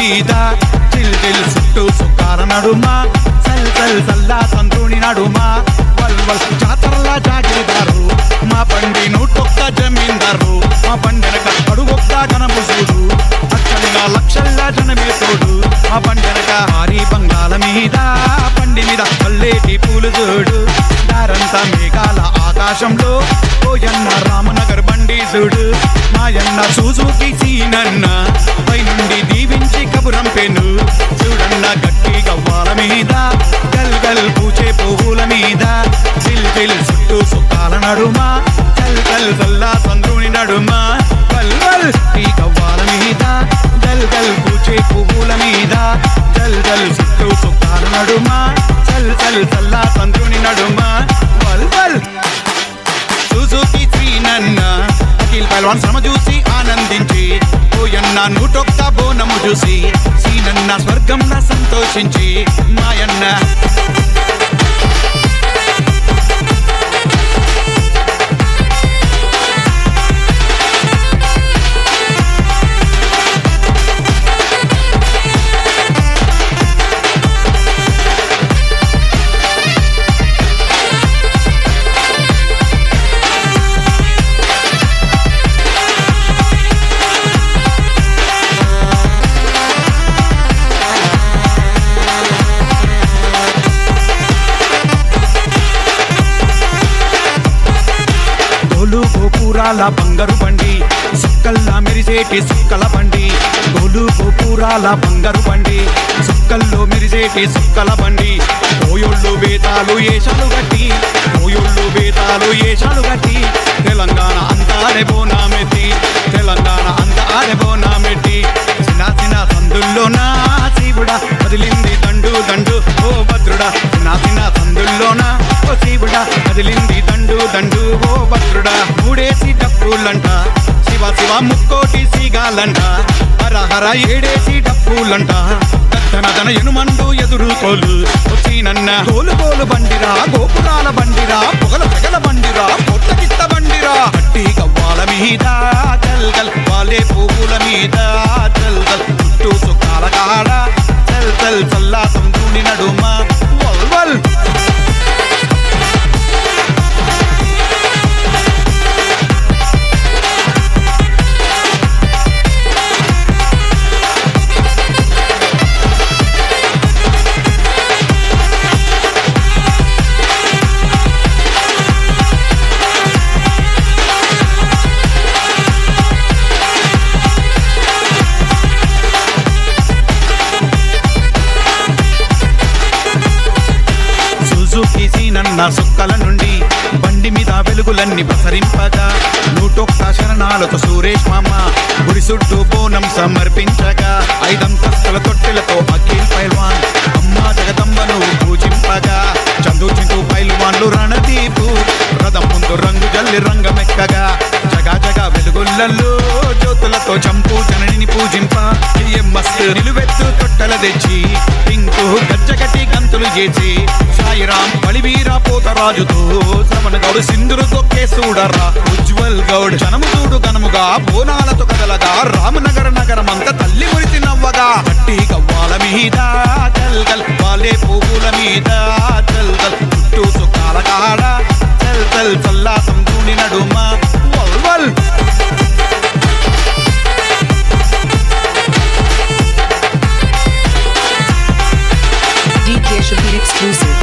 మీద chill chill చుట్టూ సుక్కాల నడుమ సల్ సల్ సల్లా సంతుని నడుమ వల్ వల్ జాతరలా జాగిరిదారు మా పండి నూటొక్క జమీందారు మా పండెనక అడుగొక్క కనబుసూడు అచ్చంగా లక్షల్లా జనమే తోడు మా పండెనక భారీ బంగాల మీద పండి మీద పల్లేటి పూలు చూడు దారంతా మేఘాల ఆకాశంలో ఓయన్న రామనగర్ బండి చూడు మాయన్న సూజుకి సీనన్న పైనుండి దీవించి కబురంపెను చూడన్న గట్టి గవ్వాల మీద గల్ గల్ పూచే పువ్వుల మీద చిల్ చిల్ చుట్టూ సుక్కాల నడుమ చల్ చల్ చల్లా చంద్రుని నడుమ వల్ వల్ ఈ గవ్వాల మీద గల్ గల్ పూచే పువ్వుల మీద జల్ జల్ చుట్టూ సుక్కాల నడుమ చల్ చల్ చల్లా చంద్రుని నడుమ వల్ వల్ సుజుకి శ్రీనన్న అఖిల్ పల్వాన్ శ్రమ చూసి ఆనందించి ఓయన్న నూటొక్క బోనము చూసి సీనన్న స్వర్గంన సంతోషించి మాయన్న గోలు గోపురాల బంగారు బండి సుక్కల్లా మెరిసేటి సుక్కల బండి గోలు గోపురాల బంగారు బండి సుక్కల్లో మెరిసేటి సుక్కల బండి పోయోళ్ళు బేతాలు ఏషాలు గట్టి పోయోళ్ళు బేతాలు ఏషాలు గట్టి తెలంగాణ అంతా బోనామెత్తి తెలంగాణ అంతా బోనామెట్టి చిన్న చిన్న సందుల్లో నా శివుడా వదిలింది దండు దండు ఓ భద్రుడా చిన్న చిన్న సందుల్లోనా ఓ శివుడా వదిలింది దండు దండు ఓ భద్రుడా మూడేసి డప్పులంట శివ శివ ముక్కోటి సీగాలంట హర హర ఏడేసి డప్పులంట దన దన ఎనుమండు ఎదురు తోలు వచ్చినన్న తోలు పోలు బండిరా గోపురాల బండిరా పొగల పెగల బండిరా పొట్ట గిత్త బండిరా గట్టి గవ్వాల మీద గల్ గల్ వాలే పువ్వుల మీద గల్ గల్ చుట్టూ సుఖాల కాడ చల్ చల్ చల్లా సంతూని నడుమ వల్ వల్ సుజుకి సీనన్న సుక్కల నుండి బండి మీద వెలుగులన్నీ ప్రసరింపగా నూటొక్క శరణాలతో సురేష్ మామ గుడి చుట్టూ బోనం సమర్పించగా ఐదంతస్తుల తొట్టెలతో అఖిల్ పైల్వాన్ అమ్మ జగదంబను పూజింపగా చందు చింటూ పైల్వాన్లు రణదీపు రథం ముందు రంగు జల్లి రంగమెక్కగా జగా జగా వెలుగులలో జ్యోతులతో చంపు జననిని పూజింప ఏం మస్తు నిలువెత్తు తొట్టెల తెచ్చి పింకు గజ్జగట్టి గంతులు చేసి సాయిరాం బలివీర పోతరాజుతో శ్రవణ గౌడు సింధురు తొక్కే చూడరా ఉజ్వల్ గౌడ్ జనము చూడు గనముగా బోనాలతో కదలగా రామనగర నగరం అంతా తల్లి మురిసి నవ్వగా గట్టి గవ్వాల మీద గల్ గల్ వాలే పువ్వుల మీద చల్ గల్ చుట్టూ సుఖాల కాడ చల్ చల్ చల్లా సంతూని నడుమ వల్ వల్ DK Shabir exclusive.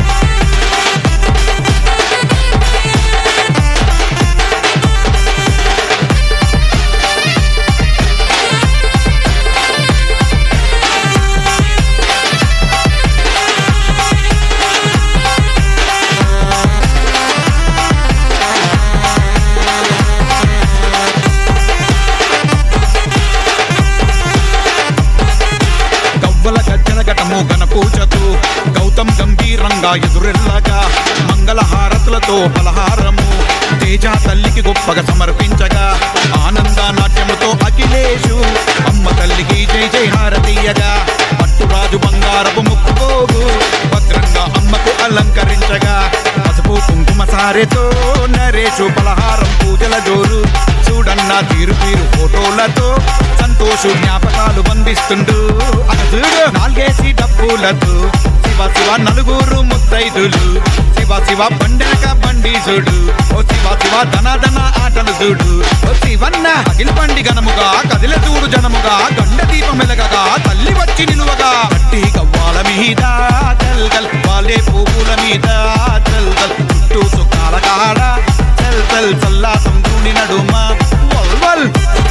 గవ్వల గజ్జన ఘటము ఘన పూజతో గౌతమ్ గంభీరంగా ఎదురెల్లగా మంగళ హారతులతో పలహారము తేజ తల్లికి గొప్పగా సమర్పించగా ఆనంద నాట్యముతో అఖిలేషు అమ్మ తల్లికి జై జై హారతీయగా పట్టురాజు బంగారపు ముక్కుపోగు భద్రంగా అమ్మకు అలంకరించగా పసుపు కుంకుమ సారెతో నరేషు పలహారం పూజల జోరు చూడన్న తీరు తీరు ఫోటోలతో సంతోషు జ్ఞాపకాలు బంధిస్తుండు అటు చూడు నాలుగేసి డబ్బులతో శివ శివ నలుగురు ముత్తైదులు శివ శివ బండెనక బండి చూడు ఓ శివ శివ ధన ధన ఆటలు చూడు ఓ శివన్న అఖిల బండి గణముగా కదిల చూడు జనముగా గండ దీపం వెలగగా తల్లి వచ్చి నిలువగా గట్టి గవ్వాల మీద గల్ గల్ వాలే పువ్వుల మీద గల్ గల్ చుట్టూ సుఖాల కాడ చల్ చల్ చల్లాసం దూని నడుమ వల్ వల్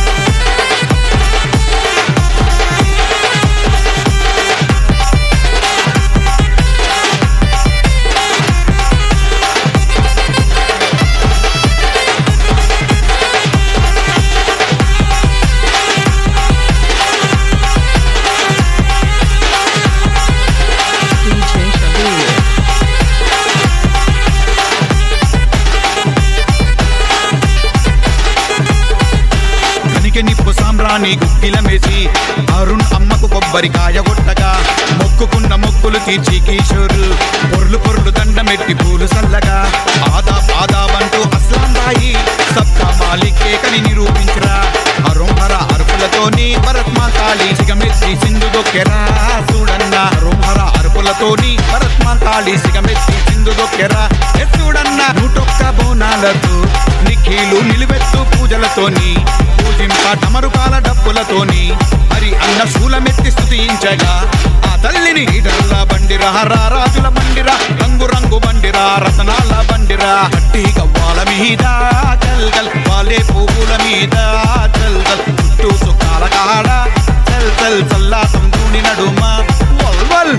DJ Shabir. కనికి నిప్పు సాంబ్రాణి గుగ్గిలమేసి అరుణ్ అమ్మకు కొబ్బరికాయ కొట్టగా మొక్కుకున్న మొక్కులు తీర్చి కిషోరు పొర్లు పొర్లు దండమెట్టి పూలు సల్లగా ఆదా ఆదాబంటూ అస్లాం బాయి సబ్కా మాలికేకని నిరూపించరా అరుంహర అరుపులతోని భరత్ మాతాళి సిగమెత్తి సింధు దొక్కెరా చూడన్న అరుంహర అరుపులతోని భరత్ మాతాళి సిగమెత్తి సింధు దొక్కెరా ఏ చూడన్న నూటొక్క బోనాలతో నిఖీలు నిలువెత్తు పూజలతోని పూజింప డమరుకాల డప్పులతోని మరి అన్న శూలమెత్తి స్తుతించగా ఆ తల్లిని ఈటల బండిరా రా రాజుల బండిరా రంగు రంగు బండిరా రతనాల బండిరా కట్టి గవ్వాల మీద గల్ గల్ వాలే పువ్వుల మీద చల్ గల్ చుట్టూ సుఖాల కాడ చల్ చల్ చల్లాసం దూని నడుమ వల్ వల్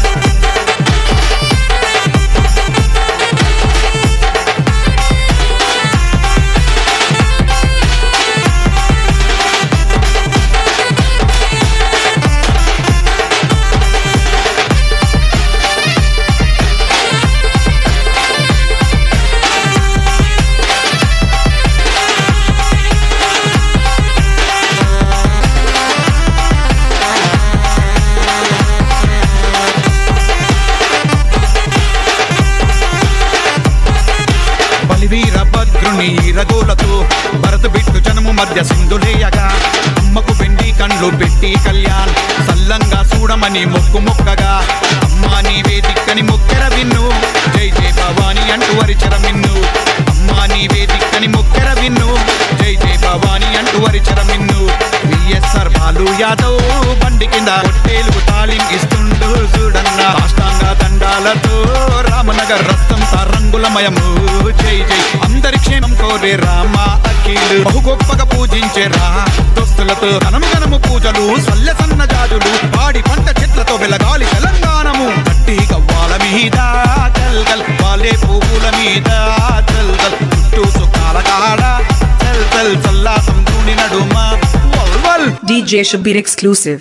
బలివీర భద్రుని రగోలతో భరత బిట్టు జనము మధ్య సింధులేయగా అమ్మకు వెండి కండ్లు పెట్టి కళ్యాణ్ సల్లంగా చూడమని మొక్కు మొక్కగా అమ్మా నీవే దిక్కని మొక్కెర విన్ను జై జై భవాని అంటూ వరిచర మిన్ను అమ్మా నీవే దిక్కని మొక్కెర విన్ను జై జై భవాని అంటూ వరిచర మిన్ను విఎస్ఆర్ బాలు యాదవ్ బండి కింద పొట్టేలుగు తాళిం ఇస్తుండు చూడన్న సాష్టాంగ దండాలతో రామనగర్ రక్తం రంగులమయము జై జై అందరి క్షేమం కోరే రామ అఖిలు బహు గొప్పగా పూజించే రా దోస్తులతో ఘనము ఘనము పూజలు సల్లె సన్న జాజులు పాడి పంట చెట్లతో వెలగాలి తెలంగాణము కట్టి గవ్వాల మీద గల్ గల్ వాలే పువ్వుల మీద చల్ గల్ చుట్టూ సుఖాల కాడ చల్ చల్ చల్లాసం దూని నడుమ వల్ వల్ DJ Shabir exclusive.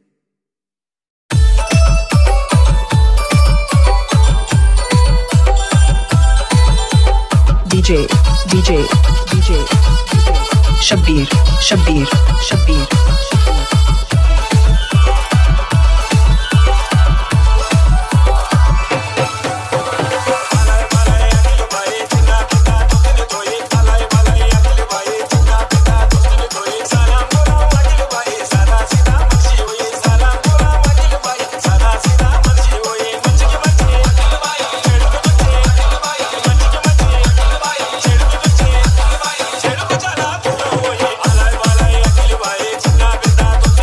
DJ, DJ, DJ, Shabir, Shabir, Shabir, Shabir. చెడుకు చాలా పోయి అలై వలై అఖిల బాయి చిన్న పెద్ద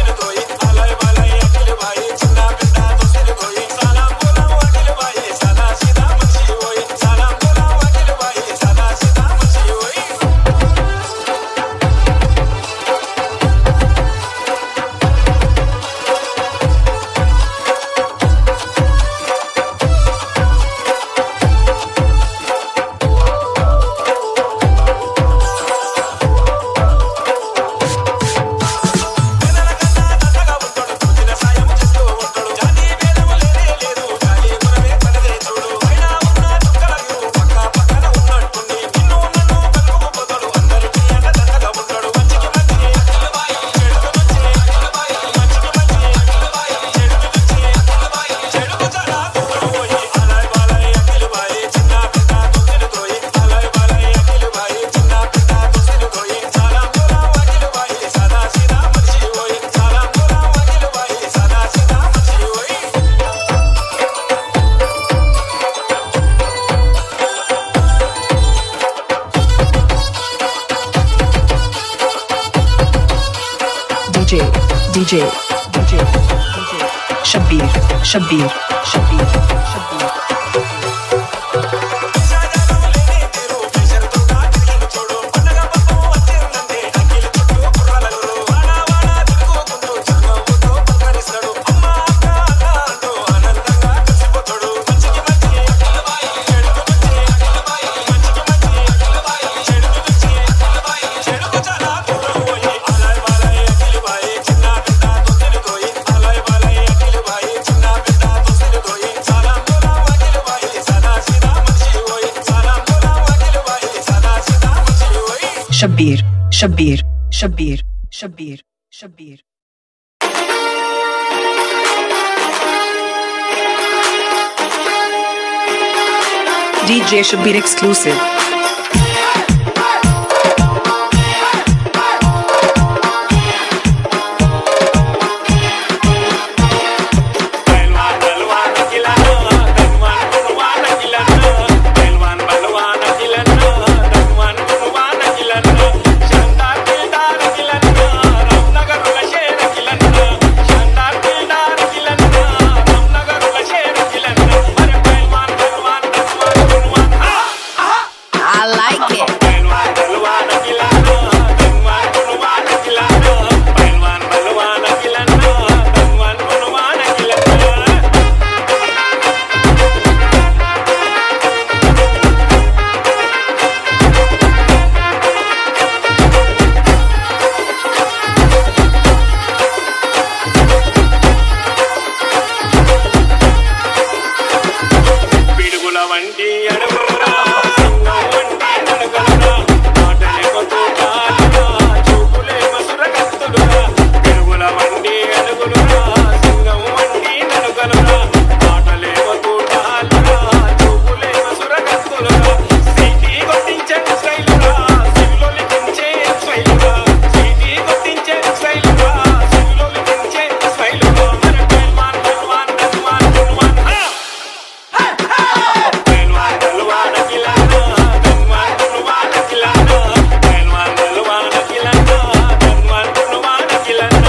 DJ, DJ, DJ. Shabir, Shabir, Shabir, Shabir. Shabir, Shabir, Shabir, Shabir, Shabir. DJ Shabir exclusive. I like it. పిడుగుల వంటి అడుగురా సింగం వంటి నడకలురా మాటలేమో తూటాలురా చూపులేమో సురకత్తులురా పిడుగుల వంటి అడుగులురా సింగం వంటి నడకలురా మాటలేమో తూటాలురా చూపులేమో సురకత్తులురా సీటీ కొట్టించే స్టైలురా సివిలోలికించే స్టైలురా సీటీ కొట్టించే స్టైలురా సివిలోలికించే స్టైలురా మన పైల్వాన్ పైల్వాన్ పైల్వాన్ పైల్వాన్ హా Pelwan pelwan kilana, pelwan pelwan kilana, pelwan pelwan kilana, pelwan pelwan kilana.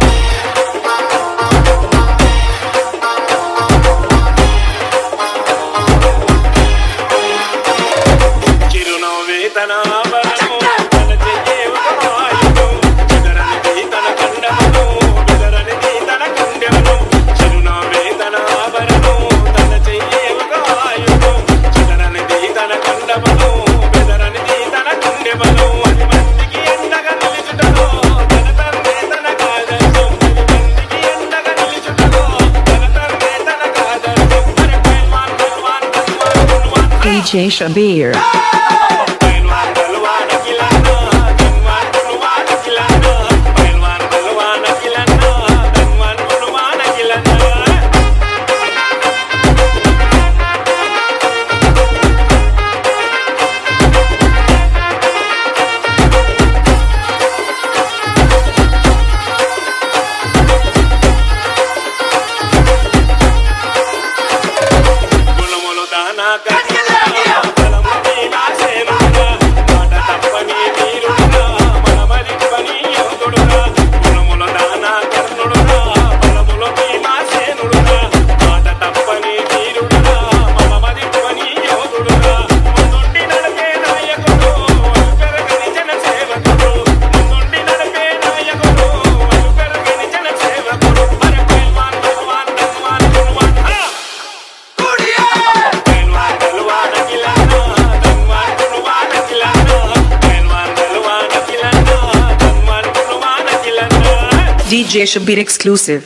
చిరునవ్వే తన ఆభరణం, తన చెయ్యే ఒక ఆయుధం. చెదరనిది తన కండమను, బెదరనిది తన గుండెమను. చిరునవ్వే తన ఆభరణం, తన చెయ్యే ఒక ఆయుధం. చెదరనిది తన కండమను, బెదరనిది తన గుండెమను. అది మందికి ఎండగా నిలుచుటలో, తన తండ్రి తన కాదర్శం. అది మందికి ఎండగా నిలుచుటలో, తన తండ్రి తన కాదర్శం. అరే పైల్వాన్, పైల్వాన్, పైల్వాన్, పైల్వాన్. DJ Shabir. పైల్వాన్ బలవాన కిలన్నా ధన్వాన్ బలవాన కిలన్నా పైల్వాన్ బలవాన కిలన్నా ధన్వాన్ బలవాన కిలన్నా గుణములు దానా కర్ణుడా, బలము నీలా సేనుడా, మాట తప్పని వీరుడుగా, మనమరిపని యోధుడుగా. గుణములు దానా కర్ణుడుగా, బలములు నీలా సేనుడుగా, మాట తప్పని వీరుడుగా, మనమరిపని యోధుడుగా. ముందుండి నడిపే నాయకుడు, అలుపెరగని జన సేవకుడు. ముందుండి నడిపే నాయకుడు, అలుపెరగని జన సేవకుడు. అరే పైల్వాన్, బలవాన్, ధన్వాన్, గుణవాన్, హా! పైల్వాన్ బలవాన కిలన్నా ధన్వాన్ గుణవాన కిలన్నా పైల్వాన్ బలవాన కిలన్నా ధన్వాన్ గుణవాన కిలన్నా DJ Shabir exclusive.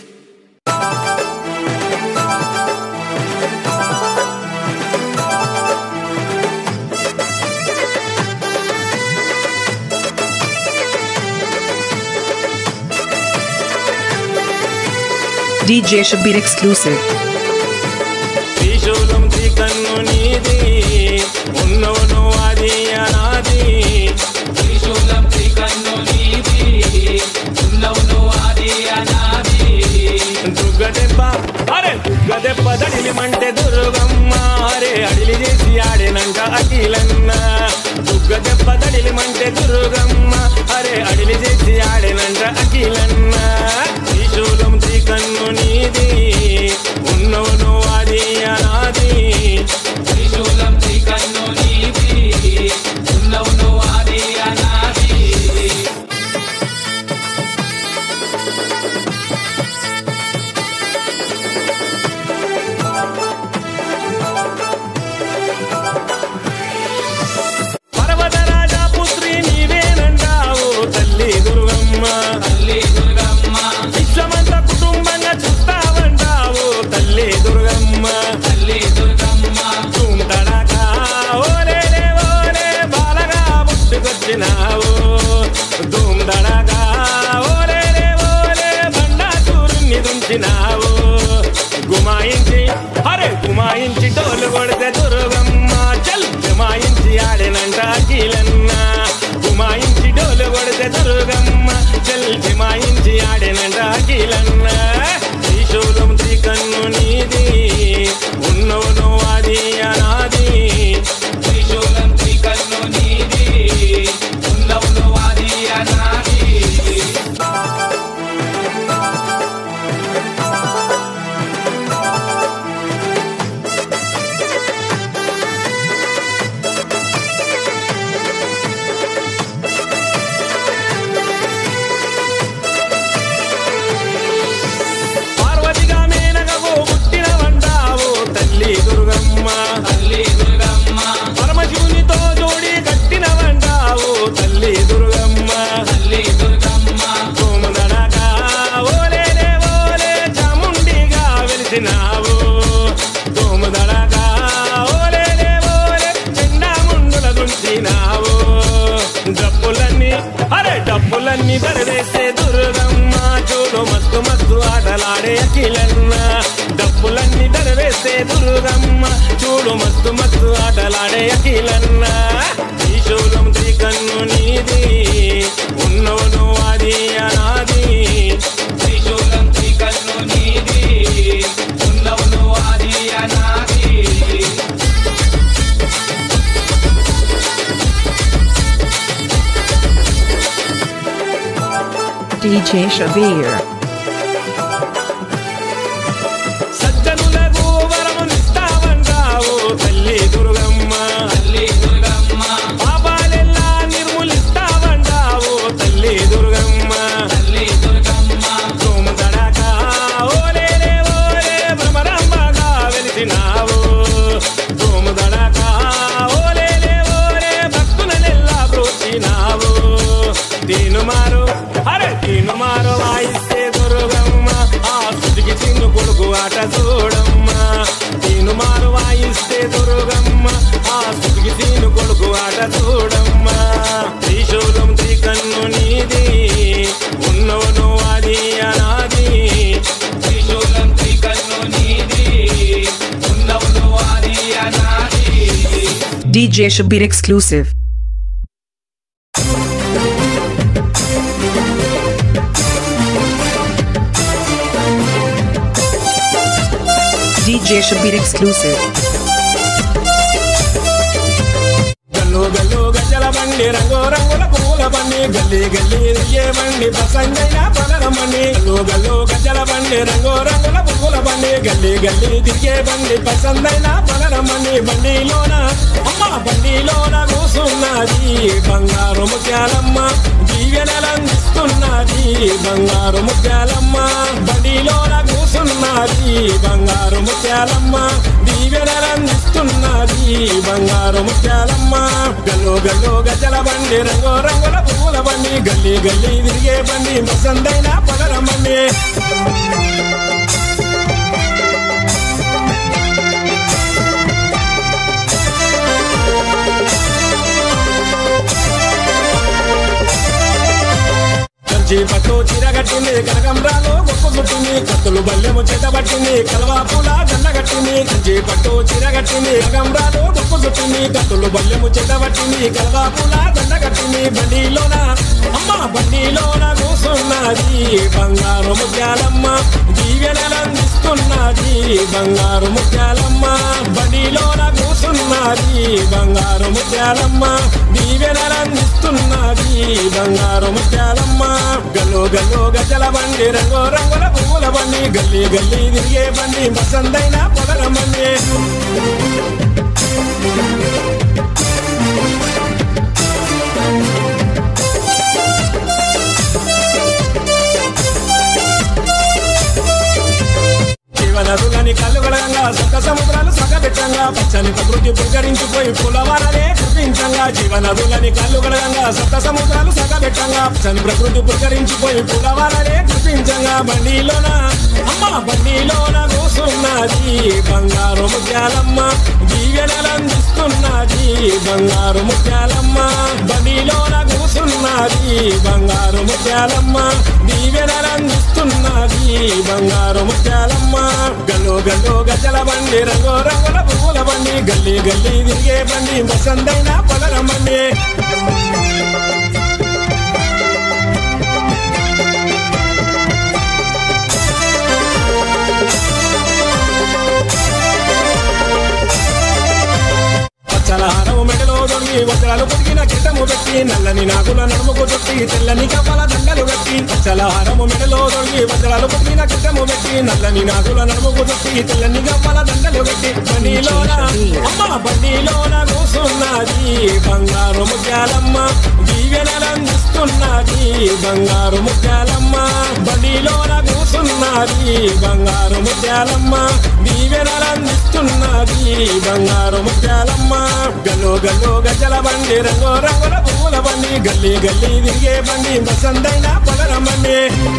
DJ Shabir exclusive. త్రిశూలం త్రికన్ను నీది ఉన్నవను అది అనాది త్రిశూలం త్రికన్ను నీది ఉన్నవును ఆది అనాది దుగ్గదెబ్బ అరే దుగ్గదెబ్బ దడిలిమంటే దుర్గమ్మ అరే అడిలి చేసి ఆడినంక అఖిలన్న దుగ్గదెబ్బ దడిలిమంటే దుర్గమ్మ అరే అడిలి చేసి ఆడినంక అఖిలన్న కన్ను నీది ఉన్నవు నువ్వు అది అనాది త్రిశూలం త్రికన్ను నీది ఉన్నవు నువ్వు ఆది అనాది పర్వతరాజా పుత్రి నీవేనంటావు తల్లి దుర్గమ్మ తల్లి దుర్గమ్మ విశ్వమంత కుటుంబంగా చూస్తావంటావు తల్లి దుర్గమ్మ తల్లి దుర్గమ్మ తుంటడగా ఓలే ఓలే బాలగా పుట్టుకొచ్చినావు దుందడగా ఓలే ఓలే బండాసూరుని దుంచినావు గుమాయించి అరే గుమాయించి డోలు కొడితే దుర్గమ్మ చల్ గుమాయించి ఆడినంట కీలన్న గుమాయించి డోలు కొడితే దుర్గమ్మ చల్ గుమాయించి ఆడినంట కీలన్న త్రిశూలం త్రికన్ను నీది ఉన్నవు నువ్వు అది అనాది త్రిశూలం త్రికన్ను నీది ఉన్నవు నువ్వు ఆది అనాది పార్వతిగా మేనగవు పుట్టినవంటావు తల్లి దుర్గమ్మ తల్లి దుర్గమ్మ పరమశివునితో జోడి కట్టినవంటావు తల్లి దుర్గమ్మ తల్లి దుర్గమ్మ సోమదనగా ఓలే ఓలే చాముండిగా వెలిసినావు సోమదనగా ఓలే ఓలే చెండాముండుల దుంచినావు డప్పులన్నీ అరే డప్పులన్నీ ధరవేసే దుర్గమ్మ చూడు మస్తు మస్తు ఆటలాడే అఖిలన్న డప్పులన్నీ ధరవేసే దుర్గమ్మ చూడు మస్తు మస్తు ఆటలాడే అఖిలన్న త్రిశూలం త్రికన్ను నీది ఉన్నవు నువ్వు అది అనాది త్రిశూలం త్రికన్ను నీది ఉన్నవు నువ్వు ఆది అనాది DJ Shabir. సజ్జనులకు వరమునిస్తావంటావు తల్లి దుర్గమ్మ తల్లి దుర్గమ్మ పాపాలెల్లా నిర్మూలిస్తావంటావు తల్లి దుర్గమ్మ తల్లి దుర్గమ్మ సోమదడక ఓలే ఓలే భ్రమరంబగా వెలిసినావు సోమదడక ఓలే ఓలే భక్తులనెల్లా బ్రోచినావు తీనుమారు అరే తీనుమారు వాయిస్తే దుర్గమ్మ ఆ స్థుతికి చిన్ను కొడుకు ఆట చూడమ్మ తీనుమారు వాయిస్తే దుర్గమ్మ ఆ స్థుతికి తీను కొడుకు ఆట చూడమ్మ త్రిశూలం త్రికన్ను నీది ఉన్నవు నువ్వు అది అనాది త్రిశూలం త్రికన్ను నీది ఉన్నవు నువ్వు ఆది అనాది DJ Shabir exclusive. DJ Shabir exclusive. గల్లు గల్లు గజ్జల బండి రంగు రంగుల పూల బండి గల్లీ గల్లీ దిగే బండి బసంగైన పలరమణి గల్లు గల్లు గజ్జల బండి రంగు రంగుల పూల బండి గల్లీ గల్లీ దిగే బండి పసందైన పలరమణి బండిలోన అమ్మ బండిలోన కూసున్నది బంగారు ముత్యాలమ్మ దీవెనలందిస్తున్నది బంగారు ముత్యాలమ్మ బండిలోన కూసున్నది బంగారు ముత్యాలమ్మ దీవెనలందిస్తున్నది బంగారు ముత్యాలమ్మ గల్లు గల్లు గజల బండి రంగు రంగుల పూల బండి గల్లీ గల్లీ తిరిగే బండి మసందైన పగరమండి కంచి పట్టు చీరగట్టింది కనకంబ్రాలు గొప్ప చుట్టింది కత్తులు బల్లెము చేతబట్టింది కలవా పూల దండగట్టింది కంచి పట్టు చీరగట్టింది కనకంబ్రాలు గొప్ప చుట్టింది కత్తులు బల్లెము చేతబట్టింది కలవా పూల దండగట్టింది బండిలోన అమ్మ బండిలోన కూసున్నది బంగారు ముత్యాలమ్మ దీవెనలందిస్తున్నది బంగారు ముత్యాలమ్మ బండిలోన కూసు కూసున్నది బంగారు ముత్యాలమ్మ దీవెనలందిస్తున్నది బంగారు ముత్యాలమ్మ గల్లో గల్లో గజల బండి రంగు రంగుల పువ్వుల బండి గల్లీ గల్లీ తిరిగే బండి బసందైన పొగరమ్మండి జీవనదులని కలుగలంగా సుఖ సముద్రాలు సగబెట్టంగా పచ్చని ప్రకృతి పులకరించిపోయి పులవరలే కురిపించంగా జీవనదులని కలుగలంగా సుఖ సముద్రాలు సగబెట్టంగా పచ్చని ప్రకృతి పులకరించిపోయి పులవరలే కురిపించంగా బండిలోన అమ్మ బండిలోన కూసున్నది బంగారు ముత్యాలమ్మ దీవెనలందిస్తున్నది బంగారు ముత్యాలమ్మ బండిలోన కూసున్నది బంగారు ముత్యాలమ్మ దీవెనలందిస్తున్నది బంగారు ముత్యాలమ్మ గల్లో గల్లో గజల బండి రంగు రంగుల పువ్వుల బండి గల్లీ గల్లీ తిరిగే బండి బసందైన పొగరమ్మండి పచ్చల హారము మెడలో దొంగి వజ్రాలు పొదిగిన కిట్టము పెట్టి నల్లని నాగుల నడుముకు చుట్టి తెల్లని కప్పల దండలు కట్టి పచ్చల హారము మెడలో దొంగి వజ్రాలు పొదిగిన కిట్టము పెట్టి నల్లని నాగుల నడుముకు చుట్టి తెల్లని కప్పల దండలు కట్టి బండిలోన అమ్మ బండిలోన కూసున్నది బంగారు ముత్యాలమ్మ దీవెనలందిస్తున్నది బంగారు ముత్యాలమ్మ బండిలోన కూసున్నది బంగారు ముత్యాలమ్మ దీవెనలందిస్తున్నది బంగారు ముత్యాలమ్మ గల్లో గల్లో గజల బండి రంగు రంగుల పువ్వుల బండి గల్లీ గల్లీ తిరిగే బండి బసందైన పొగరమ్మండి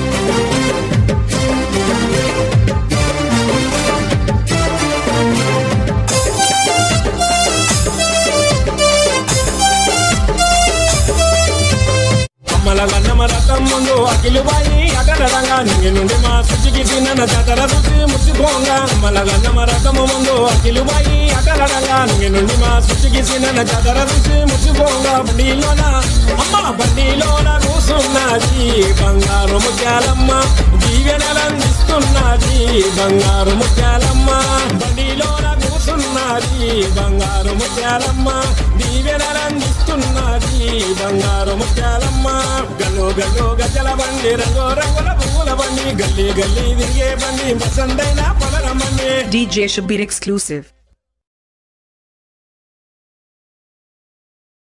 అమ్మల గన్నమ రథం ముందు అఖిలు బాయి అటడరంగా నీ నుండి మా సుచికి తిన్న జతర రుచి ముచ్చిపోంగా అమ్మల గన్నమ రథము ముందు అఖిలు బాయి అటడరంగా నీ నుండి మా సుచికి తిన్న జతర రుచి ముచ్చిపోంగా బండిలోన అమ్మ బండిలోన కూసున్నది బంగారు ముత్యాలమ్మ దీవెనలందిస్తున్నది బంగారు ముత్యాలమ్మ బండిలోన కూసున్నది బంగారు ముత్యాలమ్మ దీవెనలందిస్తున్నది బంగారు ముత్యాలమ్మ గల్లో గల్లో గజల బండి రంగు రంగుల పువ్వుల బండి గల్లీ గల్లీ తిరిగే బండి బసందైన పొగరమ్మండి DJ Shabir exclusive.